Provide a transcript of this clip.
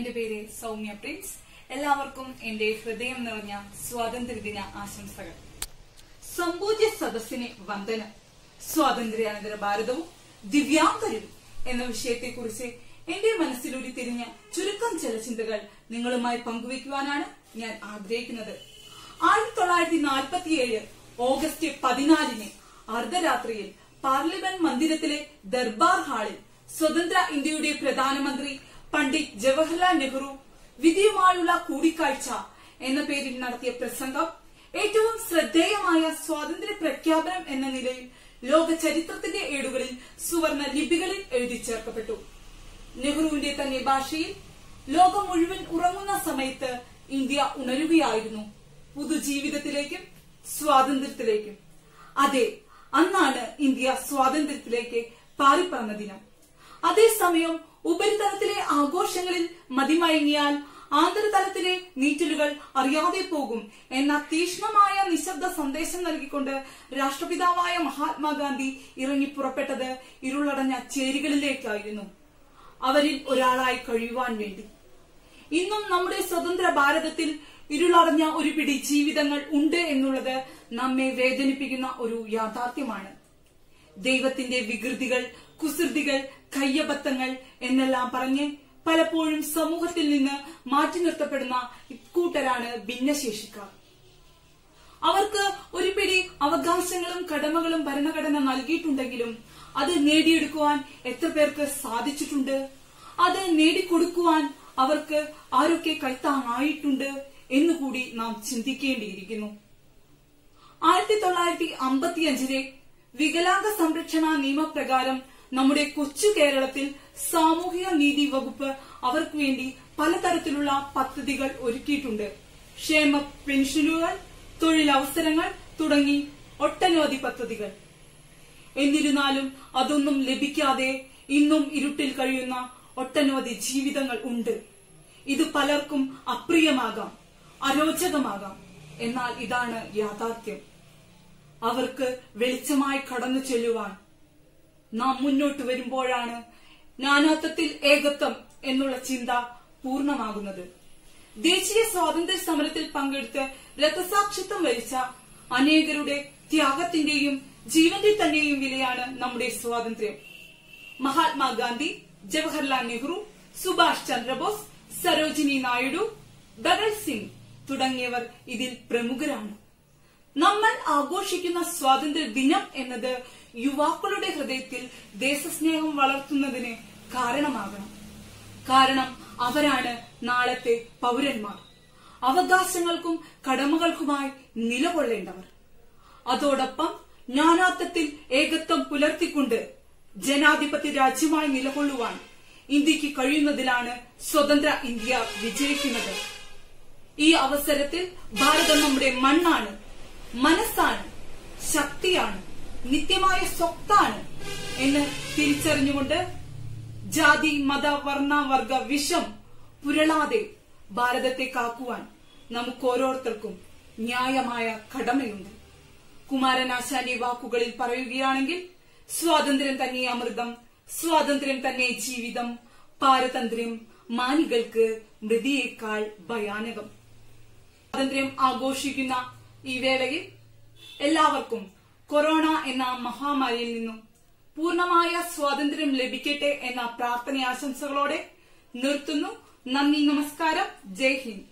എന്റെ പേര് സൗമ്യ പ്രിൻസ് എല്ലാവർക്കും എന്റെ ഹൃദയം നിറഞ്ഞ സ്വാതന്ത്ര്യദിന ആശംസകൾ സമ്പൂജ്യ സദസ്സിനെ വന്ദനം സ്വാതന്ത്ര്യാനന്തര ഭാരതവും ദിവ്യാംഗരും എന്ന വിഷയത്തെക്കുറിച്ച് എന്റെ മനസ്സിൽ ഉരുത്തിരിഞ്ഞ ചുരുക്കം ചില ചിന്തകൾ നിങ്ങളുമായി പങ്കുവയ്ക്കുവാനാണ് ഞാൻ ആഗ്രഹിക്കുന്നത് ആയിരത്തി തൊള്ളായിരത്തി നാൽപ്പത്തിയേഴ് ഓഗസ്റ്റ് പതിനാലിന് അർദ്ധരാത്രിയിൽ പാർലമെന്റ് മന്ദിരത്തിലെ ദർബാർ ഹാളിൽ സ്വതന്ത്ര ഇന്ത്യയുടെ പ്രധാനമന്ത്രി പണ്ഡിറ്റ് ജവഹർലാൽ നെഹ്റു വിധിയുമായുള്ള കൂടിക്കാഴ്ച എന്ന പേരിൽ നടത്തിയ പ്രസംഗം ഏറ്റവും ശ്രദ്ധേയമായ സ്വാതന്ത്ര്യ പ്രഖ്യാപനം എന്ന നിലയിൽ ലോക ചരിത്രത്തിന്റെ ഏടുകളിൽ സുവർണ ലിപികളിൽ എഴുതി ചേർക്കപ്പെട്ടു നെഹ്റുവിന്റെ തന്നെ ഭാഷയിൽ ലോകം മുഴുവൻ ഉറങ്ങുന്ന സമയത്ത് ഇന്ത്യ ഉണരുകയായിരുന്നു പുതുജീവിതത്തിലേക്കും സ്വാതന്ത്ര്യത്തിലേക്കും അതെ അന്നാണ് ഇന്ത്യ സ്വാതന്ത്ര്യത്തിലേക്ക് പാറിപ്പറന്ന ദിനം അതേസമയം ഉപരിതലത്തിലെ ആഘോഷങ്ങളിൽ മതിമയങ്ങിയാൽ ആന്തരതലത്തിലെ നീറ്റലുകൾ അറിയാതെ പോകും എന്ന തീക്ഷ്ണമായ നിശബ്ദ സന്ദേശം നൽകിക്കൊണ്ട് രാഷ്ട്രപിതാവായ മഹാത്മാഗാന്ധി ഇറങ്ങി പുറപ്പെട്ടത് ഇരുളടഞ്ഞ ചേരികളിലേക്കായിരുന്നു അവരിൽ ഒരാളായി കഴിയുവാൻ വേണ്ടി ഇന്നും നമ്മുടെ സ്വതന്ത്ര ഭാരതത്തിൽ ഇരുളടഞ്ഞ ഒരു പിടി ജീവിതങ്ങൾ ഉണ്ട് എന്നുള്ളത് നമ്മെ വേദനിപ്പിക്കുന്ന ഒരു യാഥാർത്ഥ്യമാണ് ദൈവത്തിന്റെ വികൃതികൾ കുസൃതികൾ കയ്യബദ്ധങ്ങൾ എന്നെല്ലാം പറഞ്ഞ് പലപ്പോഴും സമൂഹത്തിൽ നിന്ന് മാറ്റി നിർത്തപ്പെടുന്ന ഇക്കൂട്ടരാണ് ഭിന്നശേഷിക്കാർ അവർക്ക് ഒരു പിടി അവകാശങ്ങളും കടമകളും ഭരണഘടന നൽകിയിട്ടുണ്ടെങ്കിലും അത് നേടിയെടുക്കുവാൻ എത്ര പേർക്ക് സാധിച്ചിട്ടുണ്ട് അത് നേടിക്കൊടുക്കുവാൻ അവർക്ക് ആരൊക്കെ കൈത്താങ്ങായിട്ടുണ്ട് എന്നുകൂടി നാം ചിന്തിക്കേണ്ടിയിരിക്കുന്നു ആയിരത്തി തൊള്ളായിരത്തി അമ്പത്തിയഞ്ചിലെ വികലാംഗ സംരക്ഷണ നിയമപ്രകാരം നമ്മുടെ കൊച്ചു കേരളത്തിൽ സാമൂഹിക നീതി വകുപ്പ് അവർക്ക് വേണ്ടി പലതരത്തിലുള്ള പദ്ധതികൾ ഒരുക്കിയിട്ടുണ്ട് ക്ഷേമ പെൻഷനുകൾ തൊഴിലവസരങ്ങൾ തുടങ്ങി ഒട്ടനവധി പദ്ധതികൾ എന്നിരുന്നാലും അതൊന്നും ലഭിക്കാതെ ഇന്നും ഇരുട്ടിൽ കഴിയുന്ന ഒട്ടനവധി ജീവിതങ്ങൾ ഉണ്ട് ഇത് പലർക്കും അപ്രിയമാകാം അരോചകമാകാം എന്നാൽ ഇതാണ് യാഥാർത്ഥ്യം അവർക്ക് വെളിച്ചമായി കടന്നു ചെല്ലുവാൻ നാം മുന്നോട്ട് വരുമ്പോഴാണ് നാനാത്വത്തിൽ ഏകത്വം എന്നുള്ള ചിന്ത പൂർണ്ണമാകുന്നത് ദേശീയ സ്വാതന്ത്ര്യ സമരത്തിൽ പങ്കെടുത്ത് രക്തസാക്ഷിത്വം വരിച്ച അനേകരുടെ ത്യാഗത്തിന്റെയും ജീവന്റെ തന്നെയും വിലയാണ് നമ്മുടെ സ്വാതന്ത്ര്യം മഹാത്മാഗാന്ധി ജവഹർലാൽ നെഹ്റു സുഭാഷ് ചന്ദ്രബോസ് സരോജിനി നായിഡു ഭഗത് സിംഗ് തുടങ്ങിയവർ ഇതിൽ പ്രമുഖരാണ് നമ്മൾ ആഘോഷിക്കുന്ന സ്വാതന്ത്ര്യ ദിനം എന്നത് യുവാക്കളുടെ ഹൃദയത്തിൽ ദേശസ്നേഹം വളർത്തുന്നതിന് കാരണമാകണം കാരണം അവരാണ് നാളത്തെ പൗരന്മാർ അവകാശങ്ങൾക്കും കടമകൾക്കുമായി നിലകൊള്ളേണ്ടവർ അതോടൊപ്പം നാനാത്വത്തിൽ ഏകത്വം പുലർത്തിക്കൊണ്ട് ജനാധിപത്യ രാജ്യമായി നിലകൊള്ളുവാൻ ഇന്ത്യക്ക് കഴിയുന്നതിലാണ് സ്വതന്ത്ര ഇന്ത്യ വിജയിക്കുന്നത് ഈ അവസരത്തിൽ ഭാരതം നമ്മുടെ മണ്ണാണ് മനസ്സാണ് ശക്തിയാണ് നിത്യമായ സ്വത്താണ് എന്ന് തിരിച്ചറിഞ്ഞുകൊണ്ട് ജാതി മത വർണ്ണ വർഗ വിഷം പുരളാതെ ഭാരതത്തെ കാക്കുവാൻ നമുക്ക് ഓരോരുത്തർക്കും ന്യായമായ കടമയുണ്ട് കുമാരനാശാന്റെ വാക്കുകളിൽ പറയുകയാണെങ്കിൽ സ്വാതന്ത്ര്യം തന്നെ അമൃതം സ്വാതന്ത്ര്യം തന്നെ ജീവിതം പാരതന്ത്ര്യം മാനികൾക്ക് മൃതിയേക്കാൾ ഭയാനകം സ്വാതന്ത്ര്യം ആഘോഷിക്കുന്ന ഈ വേളയിൽ എല്ലാവർക്കും കൊറോണ എന്ന മഹാമാരിയിൽ നിന്നും പൂർണമായ സ്വാതന്ത്ര്യം ലഭിക്കട്ടെ എന്ന പ്രാർത്ഥന ആശംസകളോടെ നിർത്തുന്നു നന്ദി നമസ്കാരം ജയ് ഹിന്ദ്